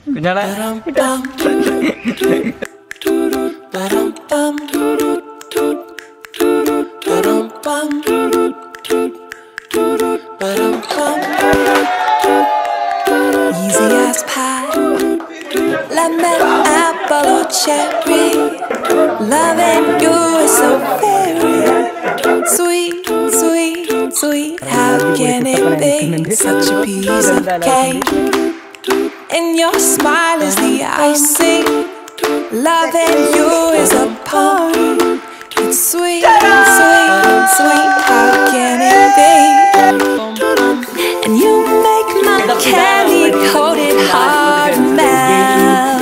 കുഞ്ഞാളെ Easy as pie, lemon, apple, or cherry. Loving you is so very sweet, sweet, sweet. How can it be such a piece of cake? And your smile is the icing. Loving you is a party. It's sweet, sweet, sweet. How can it be? And you make my candy coated heart melt.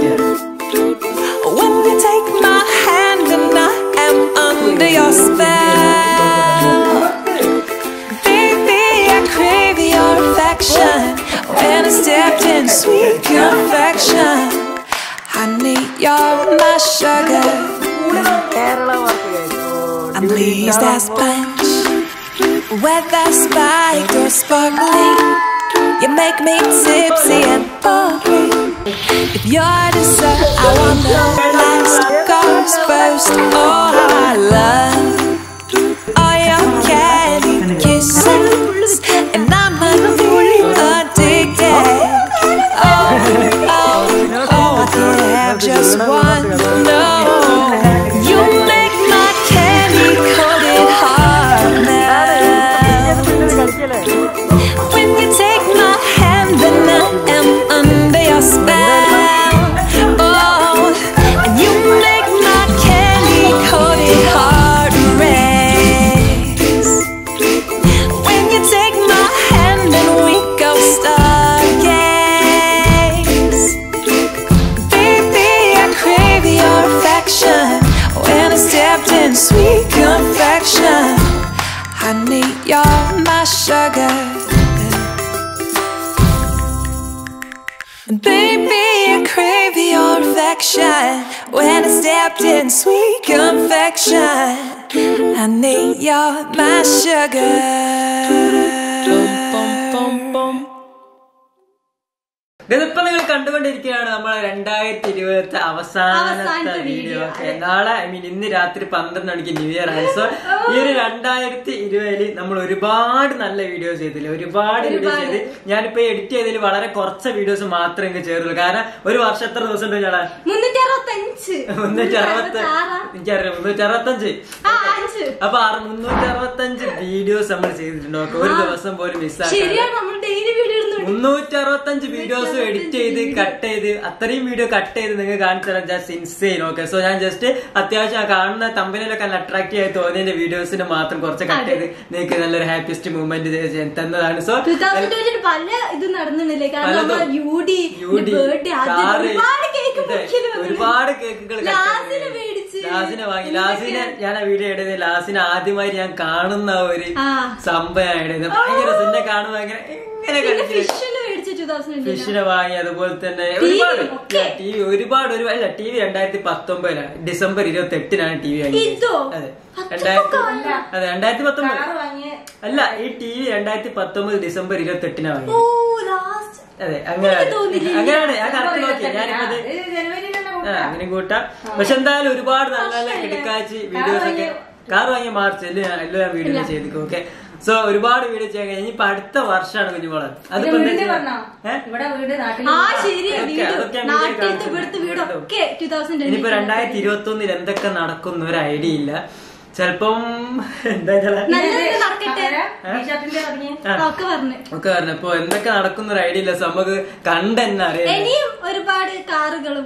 When you take my hand and I am under your spell. Baby, I crave your affection. When I stepped in sweet confection. Honey, you're my sugar. I'm pleased as punch. Whether spiked or sparkling, you make me tipsy and boring. If you're dessert, I want the last course first. Oh, how I love all your candy kisses, and I'm a little addicted. Oh, oh, oh, I can't have just one. No, you make my candy coated heart melt. When you take my hand, then I am under your spell. Oh, and you make my candy coated heart race. When you take my hand and we go stargaze. Baby, I crave your affection. When I stepped in sweet confection, honey, you're my sugar. Baby, I crave your affection when I stepped in sweet confection. Honey, you're my sugar. ഇതിപ്പോ നിങ്ങൾ കണ്ടുകൊണ്ടിരിക്കുകയാണ് നമ്മളെ രണ്ടായിരത്തി ഇരുപത്തി അവസാനത്തെ അവസാനത്തെ video video. ഒക്കെ നാളെ ഐ മീൻ ഇന്ന് രാത്രി പന്ത്രണ്ട് മണിക്ക് ന്യൂ ഇയർ ആണ് സോ ഈ ഒരു രണ്ടായിരത്തി ഇരുപതില് നമ്മൾ ഒരുപാട് നല്ല വീഡിയോസ് ചെയ്തില്ലേ ഒരുപാട് വീഡിയോ ചെയ്ത് ഞാനിപ്പോ എഡിറ്റ് ചെയ്തതിൽ വളരെ കുറച്ച് വീഡിയോസ് മാത്രമേ എനിക്ക് ചേരുള്ളൂ കാരണം ഒരു വർഷം എത്ര ദിവസം ഉണ്ട് ഞങ്ങളെ മുന്നൂറ്റി അറുപത്തഞ്ച് മുന്നൂറ്റി അറുപത്തി ആറാ? എനിക്കറിയാം മുന്നൂറ്റി അറുപത്തഞ്ച് ആ, അഞ്ച്. അപ്പൊ ആറ് മുന്നൂറ്റി അറുപത്തഞ്ച് വീഡിയോസ് നമ്മൾ ചെയ്തിട്ടുണ്ട് ഓക്കെ ഒരു ദിവസം പോലും മിസ്സാക്കി ശരിയാണ് നമ്മൾ ഡെയിലി വീഡിയോ ഇടുന്നുണ്ട് മുന്നൂറ്റി അറുപത്തഞ്ച് വീഡിയോസ് എഡിറ്റ് ചെയ്ത് കട്ട് ചെയ്ത് അത്രയും വീഡിയോ കട്ട് ചെയ്ത് നിങ്ങൾ കാണിച്ചു തരാൻ ജസ്റ്റ് ഇൻസെയിൻ ഓക്കെ സോ ഞാൻ ജസ്റ്റ് അത്യാവശ്യം ആ കാണുന്ന തമ്പനിലൊക്കെ നല്ല അട്രാക്റ്റീവ് ആയി തോന്നിയതിന്റെ വീഡിയോസിന് മാത്രം കുറച്ച് കട്ട് ചെയ്ത് നിങ്ങൾക്ക് നല്ലൊരു ഹാപ്പിയസ്റ്റ് മൂവ്മെന്റ് തന്നതാണ് സോ ടൂ തൗസൻഡ് ട്വന്റി പല ഇത് നടന്നില്ലേ കാരണം പലതും. നമ്മൾ യു ഡി യൂഡി, ബർത്ത്ഡേ കാറ്, ഒരുപാട് കേക്ക് ഇതെ, ഒരുപാട് കേക്കുകൾ ലാസിന് മേടിച്ച് ലാസിനെ വാങ്ങി ലാസിനെ ഞാൻ ആ വീഡിയോ ഇടുന്നത് ലാസിനെ ആദ്യമായി ഞാൻ കാണുന്ന ഒരു ആ. സംഭവമാണ് ഇടുന്നത് ഭയങ്കര എന്നെ കാണുമ്പോൾ ഭയങ്കര എങ്ങനെ പിന്നെ കളിക്കുന്നത് ഫിഷിന് മേടിച്ച് ടൂ തൗസൻഡ് ഫിഷിനെ വാങ്ങി അതുപോലെ തന്നെ TV ഒരുപാട് ഒക്കെ. ടി വി ഒരുപാട് ഒരു അല്ല ടി വി രണ്ടായിരത്തി പത്തൊമ്പതിലാണ് ഡിസംബർ ഇരുപത്തി എട്ടിനാണ് ടി വി ഇതോ? അതെ അത്രയ്ക്ക് രണ്ടായിരത്തി കാലം? അതെ രണ്ടായിരത്തി പത്തൊമ്പത് കാറ് വാങ്ങിയ അല്ല ഈ ടി വി രണ്ടായിരത്തി പത്തൊമ്പത് ഡിസംബർ ഇരുപത്തി എട്ടിനാണ് ഓ വാങ്ങിയത് ലാസ്റ്റ് അതെ അങ്ങനെ എനിക്ക് തോന്നിയില്ല. അങ്ങനെയാണ് ഞാൻ കറക്റ്റ് നോക്കി ഞാനിപ്പത് ഇത് ജനുവരിയിലുള്ള ആ, അങ്ങനെ കൂട്ടാം പക്ഷെ എന്തായാലും ഒരുപാട് നല്ല നല്ല കിടക്കാച്ചി വീഡിയോസ് ഒക്കെ കാർ വാങ്ങിയ മാർച്ച് എല്ലാം ഞാൻ- എല്ലാം ഞാൻ വീഡിയോ ചെയ്തിരിക്കും ഓക്കെ സോ ഒരുപാട് വീഡിയോ ചെയ്യാൻ കഴിഞ്ഞു ഇനിയിപ്പൊ അടുത്ത വർഷമാണ് കുഞ്ഞുമോളെ അതിപ്പോ എന്താ വീടിന്റെ ചെയ്യാ? പറഞ്ഞോ ഏ? ഇവിടെ വീട് നാട്ടിൽ ആ ശരിയാ ഓക്കേ, വീട് അതൊക്കെ ഞാൻ നാട്ടിലത്തെ കാണിച്ചു ഇവിടുത്തെ തരാം. വീടൊക്കെ ടൂ തൗസൻഡ് ഇനിയിപ്പോ രണ്ടായിരത്തി ഇരുപത്തി ഒന്നിൽ എന്തൊക്കെ നടക്കുന്ന ഒരു ഐഡിയ ഇല്ല ചിലപ്പം എന്താ വെച്ചാ നല്ലത് നടക്കട്ടെ ടീഷർട്ടിന്റെ തുടങ്ങി ഒക്കെ പറഞ്ഞു ഒക്കെ പറഞ്ഞു ഇപ്പൊ എന്തൊക്കെ നടക്കുന്ന ഒരു ഐഡിയ ഇല്ല സോ നമുക്ക് കണ്ടെന്നെ അറിയാം ഇനിയും ഒരുപാട് കാറുകളും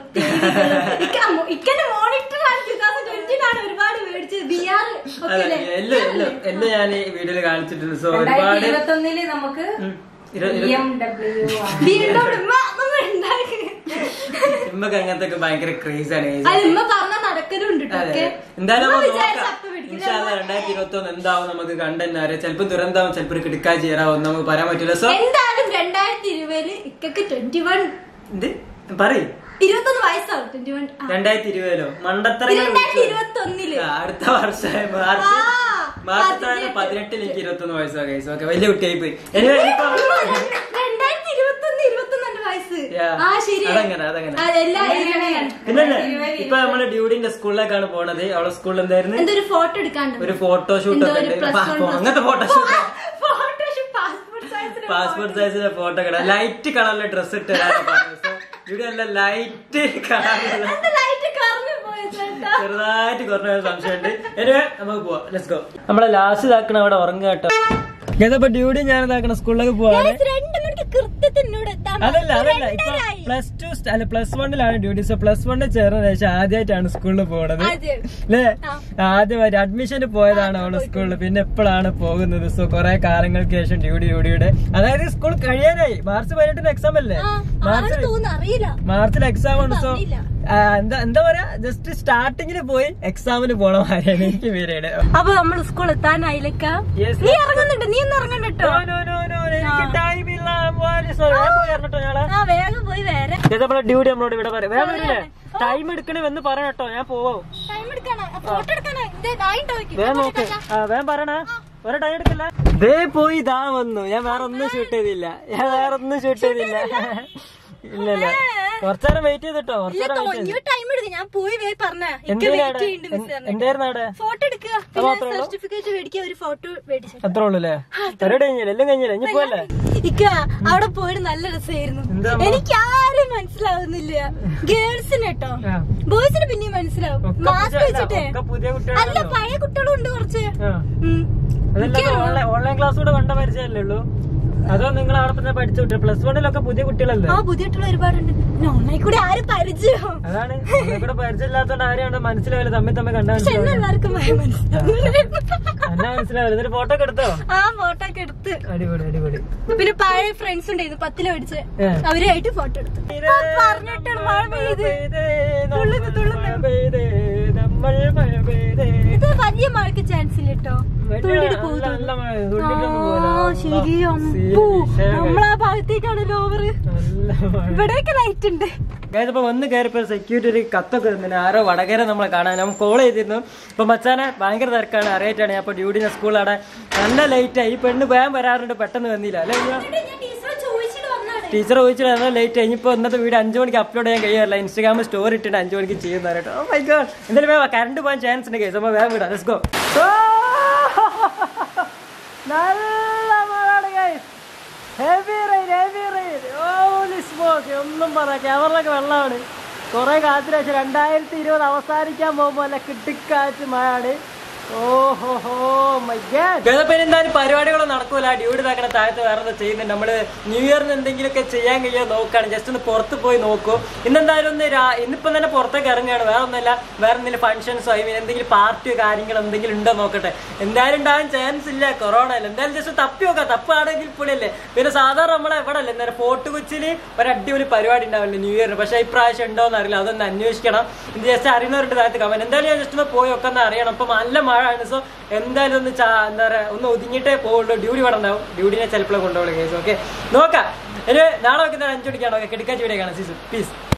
ഇക്കന്റെ മോണിറ്റർ ആണ് ടൂ തൗസൻഡ് ട്വന്റിനാണ് ഒരുപാട് മേടിച്ചത് ബി ആർ ഒക്കെ അതെ അല്ലേ? എല്ലാം എല്ലാം എല്ലാം ഞാൻ ഈ വീഡിയോയിൽ കാണിച്ചിട്ടുണ്ട് സോ രണ്ടായിരത്തി ഒരുപാട് ഇരുപത്തി ഒന്നില് നമുക്ക് ഇരു- ബി എം ഡബ്ല്യു വീണ്ടും ഉമ്മ ഒന്നും ഉണ്ടാക്കി ഇമ്മക്ക് അങ്ങനത്തെ ഒക്കെ ഭയങ്കര ക്രേസ് ആണ് guys. അത് ഉമ്മ പറഞ്ഞ നടക്കലുണ്ട് ട്ടോ, അതെ ഒക്കെ. എന്തായാലും ഉമ്മ നമുക്ക് വിചാരിച്ച നോക്കാം അപ്പ പിടിക്കില്ല. ഇൻഷാല്ല രണ്ടായിരത്തി ഇരുപത്തി ഒന്ന് എന്താവും നമുക്ക് കണ്ടെന്നെ അറിയാം ചിലപ്പോൾ ദുരന്താവും ചിലപ്പോൾ ഒരു കിടക്കാ ചേരാവും നമുക്ക് പറയാൻ പറ്റില്ല സോ എന്തായാലും രണ്ടായിരത്തി ഇരുപതില് ഇക്കക്ക് ട്വന്റി വൺ എന്ത് പറയും ഇരുപത്തൊന്ന് വയസ്സാവും ട്വന്റി വൺ രണ്ടായിരത്തി ഇരുപതിലോ മണ്ടത്തരങ്ങൾ രണ്ടായിരത്തി വിളിച്ചു. ഇരുപത്തി ഒന്നില് ആ, അടുത്ത വർഷം മാർച്ച് ആ, മാർച്ച് പതിനെട്ട്. പതിനെട്ടിൽ എനിക്ക് ഇരുപത്തൊന്ന് വയസ്സാ കൈസ് ഓക്കെ വലിയ കുട്ടിയായി പോയി Anyway, ഇനിയിപ്പോ- രണ്ടായിരത്തി ഇരുപത്തി ഒന്ന് ഇരുപത്തി ഒന്ന് വയസ്സ് Yeah, ആ ശരി അതങ്ങനെ അതങ്ങനെ അതെല്ലാം പിന്നെ ഇപ്പൊ നമ്മള് ഡ്യൂഡിന്റെ സ്കൂളിലേക്കാണ് പോണത് അവളെ സ്കൂളിൽ എന്തായിരുന്നു എന്തൊരു ഫോട്ടോ എടുക്കാണ്ട് ഒരു ഫോട്ടോഷൂട്ട് എന്തോ ഒക്കെ ഒരു ഉണ്ട് plus അപ്പൊ one, plus അങ്ങനത്തെ two. ഫോട്ടോഷൂട്ട് ഫോട്ടോഷൂട്ട് പാസ്പോർട്ട് സൈസിന് പാസ്പോർട്ട് സൈസിലെ ഫോട്ടോ കട ലൈറ്റ് കളറിലെ ഡ്രസ് ഇട്ട് വരാനാ പറഞ്ഞത് സോ ഇവിടെ നല്ല ലൈറ്റ് കളറിലുള്ള ലൈറ്റ് കറന്നു പോയി ചേട്ടാ ചെറുതായിട്ട് കുറഞ്ഞ ഒരു സംശയമുണ്ട് എനിവേ നമുക്ക് പോവാം ലെറ്റ്സ് ഗോ നമ്മളെ ലാസ്റ്റ് ഇതാക്കണ അവിടെ ഉറങ്ങുക കേട്ടോ ഇതപ്പോ ഡ്യൂട്ടി ഞാൻ ഇതാക്കണ സ്കൂളിലേക്ക് പോവാണ് Guys, രണ്ട് മണിക്ക് കൃത്യത്തിനോട് എത്താൻ അതല്ല അതല്ല ഇപ്പൊ രണ്ടരായി. പ്ലസ് ടു അല്ല പ്ലസ് വണ്ണിലാണ് ഡ്യൂട്ടി സോ പ്ലസ് വണ്ണിൽ ചേർന്ന ശേഷം ആദ്യമായിട്ടാണ് സ്കൂളിൽ പോണത് ആദ്യം. അല്ലേ ആദ്യമായിട്ട് അഡ്മിഷന് പോയതാണ് അവള് സ്കൂളിൽ പിന്നെ എപ്പോഴാണ് പോകുന്നത് സോ കുറെ കാലങ്ങൾക്ക് ശേഷം ഡ്യൂട്ടി ഡ്യൂട്ടിയുടെ അതായത് സ്കൂൾ കഴിയാനായി മാർച്ച് പതിനെട്ടിന് എക്സാം അല്ലേ ആ, മാർച്ച് ആരും തോന്നുന്നു അറിയില്ല മാർച്ചിൽ എക്സാം ആണ് സോ അറിയില്ല. എന്താ എന്താ പറയാ ജസ്റ്റ് സ്റ്റാർട്ടിങ്ങിന് പോയി എക്സാമിന് പോണ മാതിരിയാണ് എനിക്ക് പേരാണ് അപ്പൊ നമ്മൾ സ്കൂൾ എത്താനായില്ലേക്ക Yes, നീ ഇറങ്ങുന്നുണ്ട് നീ ഒന്ന് ഇറങ്ങണ്ട കേട്ടോ No, no, no, no, എനിക്ക് time ഇല്ല. പോവാന് sorry. ഞാൻ പോയി വരണട്ടോ ഞങ്ങളെ. ആ വേഗം പോയി വേറെ ഇത് നമ്മളെ ഡ്യൂട്ടി നമ്മളോട് ഇവിടെ പറയാം വേറെ വരില്ലേ ടൈം എടുക്കണമെന്ന് പറയട്ടോ ഞാൻ പോവാം ടൈം എടുക്കാനാ ഫോട്ടോ എടുക്കാനാ ഇത് നായിട്ടോ വേഗം നോക്ക് ആ വേഗം പറയണേ ഒരു ടൈം എടുക്കില്ല ദേ പോയി ഇതാ വന്നു ഞാൻ വേറെ ഒന്നും ഷൂട്ട് ചെയ്തില്ല ഞാൻ വേറെ ഒന്നും ഷൂട്ട് ചെയ്തില്ല ഇല്ല ഇല്ല കുറച്ചേരം വെയിറ്റ് ചെയ്തിട്ടോ കുറച്ചേരം വെയിറ്റ് ചെയ്തു ടൈം എടുക്ക് ഞാൻ പോയി വേഗം പറഞ്ഞ എന്തേലാണ് എന്തായിരുന്നു അവിടെ ഫോട്ടോ എടുക്കുക പിന്നെ സർട്ടിഫിക്കറ്റ് മേടിക്കുക ഒരു ഫോട്ടോ മേടിച്ചു അത്ര ഉള്ളു അല്ലേ പരിപാടി കഴിഞ്ഞില്ല എല്ലാം കഴിഞ്ഞില്ല ഇനി പോവല്ലേ ഇക്ക അവിടെ പോയിട്ട് നല്ല രസമായിരുന്നു എന്താ എനിക്ക് ആരും മനസ്സിലാവുന്നില്ല ഗേൾസിന് കേട്ടോ ആ. ബോയ്സിന് പിന്നെയും മനസ്സിലാവും ഒക്കെ മാസ്ക് പുതിയ- വെച്ചിട്ടേ ഒക്കെ പുതിയ അല്ല കുട്ടികളാണല്ലോ പഴയ കുട്ടികളും ഉണ്ട് കുറച്ച് ആ. ഉം. അതല്ല ഓൺലൈൻ ഓൺലൈൻ ക്ലാസ് കൂടെ കണ്ട പരിചയമല്ലേ ഉള്ളൂ അതോ നിങ്ങൾ അവിടെ തന്നെ പഠിച്ചു വിട്ടു പ്ലസ് വണ്ണിലൊക്കെ പുതിയ കുട്ടികളല്ലേ ആ പുതിയ കുട്ടികൾ ഒരുപാടുണ്ട് പിന്നെ ഓൺലൈൻ കൂടെ ആരും പരിചയം അതാണ് നമ്മളെ കൂടെ പരിചയമില്ലാത്തോണ്ട് ആരെയാണ് മനസ്സിലാവില്ല തമ്മിൽ തമ്മിൽ കണ്ടാ പക്ഷെ എന്നെ മനസ്സിലാവില്ല എല്ലാവർക്കും ഭയം മനസ്സിലാവും എന്നാ മനസ്സിലാവില്ല എന്നിട്ട് ഫോട്ടോ ഒക്കെ എടുത്തോ ആ ഫോട്ടോ ഒക്കെ എടുത്ത് അടിപൊളി അടിപൊളി പിന്നെ പഴയ ഫ്രണ്ട്സ് ഉണ്ടായിരുന്നു പത്തില് പഠിച്ച് ഏ. അവരുമായിട്ട് ഫോട്ടോ എടുത്തു ആ, പറഞ്ഞിട്ടാണ് മഴ പെയ്ത് തുള്ളുന്നു, തുള്ളുന്നു. മഴ പെയ്തേ, നമ്മൾ മഴ പെയ്തേ. ഇത് വലിയ മഴക്ക് ചാൻസ് ഇല്ല കേട്ടോ വലിയ തുള്ളിട്ട് നല്ല- പോകും നല്ല മഴ, തുള്ളിയിട്ടൊന്നും പോവില്ല. ആ ശരി അമ്പൂ നമ്മളാ ഭാഗത്തേക്കാണല്ലോ ഓവർ നല്ല മഴ ഇവിടെയൊക്കെ ലൈറ്റ് ഉണ്ട് ഇപ്പൊ വന്ന് കയറിയപ്പോ സെക്യൂരിറ്റി ഒരു കത്തൊക്കെ തന്നിന് ആരോ വടകര നമ്മളെ കാണാൻ നമ്മൾ കോൾ ചെയ്തിരുന്നു ഇപ്പൊ മച്ചാനെ ഭയങ്കര തിരക്കാണ് അറിയായിട്ടാണ് ഞാൻ ഇപ്പൊ ഡ്യൂട്ടിനെ സ്കൂളാടെ നല്ല ലേറ്റ് ആയി ഈ പെണ്ണ് വേഗം വരാറുണ്ട് പെട്ടെന്ന് വന്നില്ല അല്ലെ ടീച്ചർ ചോദിച്ചിട്ട് നല്ല ലേറ്റ് ആയി ഇനിയിപ്പോ ഇന്നത്തെ വീഡിയോ അഞ്ചു മണിക്ക് അപ്ലോഡ് ചെയ്യാൻ കഴിയാറില്ല ഇൻസ്റ്റാഗ്രാമിൽ സ്റ്റോറി ഇട്ടിട്ട് അഞ്ചു മണിക്ക് ചെയ്യുന്ന കേട്ടോ ഓ മൈ ഗോഡ് എന്തായാലും വേഗം കറണ്ട് പോകാൻ ചാൻസ് ഉണ്ട് കേസ് അപ്പൊ വേഗം വിടാം ലെറ്റ്സ് ഗോ നല്ല മഴയാണ് guys heavy rain heavy rain holy smoke ഒന്നും പറ ക്യാമറയിലൊക്കെ വെള്ളമാണ് കുറെ കാത്തിന് ശേഷം രണ്ടായിരത്തി ഇരുപത് അവസാനിക്കാൻ പോകുമ്പോൾ അല്ല കിട്ടിക്കാറ്റ് മഴയാണ് ഓഹോ മൈ ഗാഡ് എന്തായാലും പരിപാടികളൊന്നും നടക്കൂല ഡ്യൂട്ടി ഇതാക്കണ താഴത്ത് വേറെ എന്താ ചെയ്യുന്നുണ്ട് നമ്മള് ന്യൂ ഇയറിന് എന്തെങ്കിലുമൊക്കെ ചെയ്യാൻ കഴിയാൻ നോക്കുകയാണ് ജസ്റ്റ് ഒന്ന് പുറത്ത് പോയി നോക്കൂ ഇന്നെന്തായാലും ഒന്ന് രാ- ഇന്നിപ്പം തന്നെ പുറത്തേക്ക് ഇറങ്ങുകയാണ് വേറെ ഒന്നല്ല വേറെ എന്തെങ്കിലും ഫംഗ്ഷൻസോ ഐ മീൻ എന്തെങ്കിലും പാർട്ടിയോ കാര്യങ്ങളോ എന്തെങ്കിലും ഉണ്ടോ നോക്കട്ടെ എന്തായാലും ഉണ്ടാകാൻ ചാൻസ് ഇല്ല കൊറോണ അല്ല എന്തായാലും ജസ്റ്റ് തപ്പി നോക്കാം തപ്പാണെങ്കിൽ പൊളിയല്ലേ പിന്നെ സാധാരണ നമ്മളെ എവിടെ അല്ലേ എന്തായാലും ഫോർട്ട് കൊച്ചിയിൽ ഒരു അടിപൊളി പരിപാടി ഉണ്ടാവില്ലേ ന്യൂ ഇയറിന് പക്ഷേ ഇപ്രാവശ്യം ഉണ്ടോ എന്ന് അറിയില്ല അതൊന്ന് അന്വേഷിക്കണം ഇത് ജസ്റ്റ് അറിയുന്നവരുടെ താഴത്ത് കമന്റ് എന്തായാലും ഞാൻ ജസ്റ്റ് ഒന്ന് പോയി ഒക്കെ ഒന്ന് അറിയണം ഇപ്പൊ നല്ല മഴയാണ് സോ എന്തായാലും ഒന്ന് ചാ- എന്താ പറയാ ഒന്ന് ഒതുങ്ങിയിട്ടേ പോകുള്ളൂ ഡ്യൂട്ടി ഇവിടെ ഉണ്ടാവും ഡ്യൂട്ടിനെ ചിലപ്പോൾ കൊണ്ടുപോകുള്ളൂ കേസ് ഓക്കെ നോക്കാം ഇനി നാളെ വെക്കുന്ന അഞ്ചു മണിക്കാണ് ഓക്കെ കിടക്കാച്ച് വീഡിയോ കാണാം സീസൺ പീസ്